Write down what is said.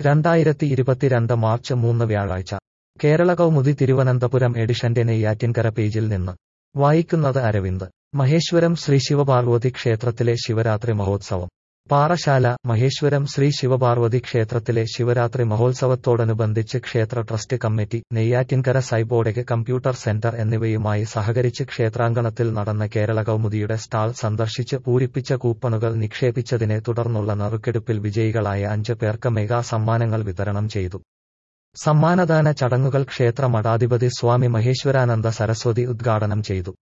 രണ്ടായിരത്തി ഇരുപത്തിരണ്ട് മാർച്ച് മൂന്ന് വ്യാഴാഴ്ച കേരള കൗമുദി തിരുവനന്തപുരം എഡിഷന്റെ നെയ്യാറ്റിൻകര പേജിൽ നിന്ന് വായിക്കുന്നത് അരവിന്ദ് മഹേശ്വരം ശ്രീ ശിവപാർവതി ക്ഷേത്രത്തിലെ ശിവരാത്രി മഹോത്സവം പാറശാല മഹേശ്വരം ശ്രീ ശിവപാർവതി ക്ഷേത്രത്തിലെ ശിവരാത്രി മഹോത്സവത്തോടനുബന്ധിച്ച് ക്ഷേത്ര ട്രസ്റ്റ് കമ്മിറ്റി നെയ്യാറ്റിൻകര സൈബോർഡെക് കമ്പ്യൂട്ടർ സെന്റർ എന്നിവയുമായി സഹകരിച്ച് ക്ഷേത്രാങ്കണത്തിൽ നടന്ന കേരള കൗമുദിയുടെ സ്റ്റാൾ സന്ദർശിച്ച് പൂരിപ്പിച്ച കൂപ്പണുകൾ നിക്ഷേപിച്ചതിനെ തുടർന്നുള്ള നറുക്കെടുപ്പിൽ വിജയികളായ അഞ്ച് പേർക്ക് മെഗാ സമ്മാനങ്ങൾ വിതരണം ചെയ്തു സമ്മാനദാന ചടങ്ങുകൾ ക്ഷേത്ര മഠാധിപതി സ്വാമി മഹേശ്വരാനന്ദ സരസ്വതി ഉദ്ഘാടനം ചെയ്തു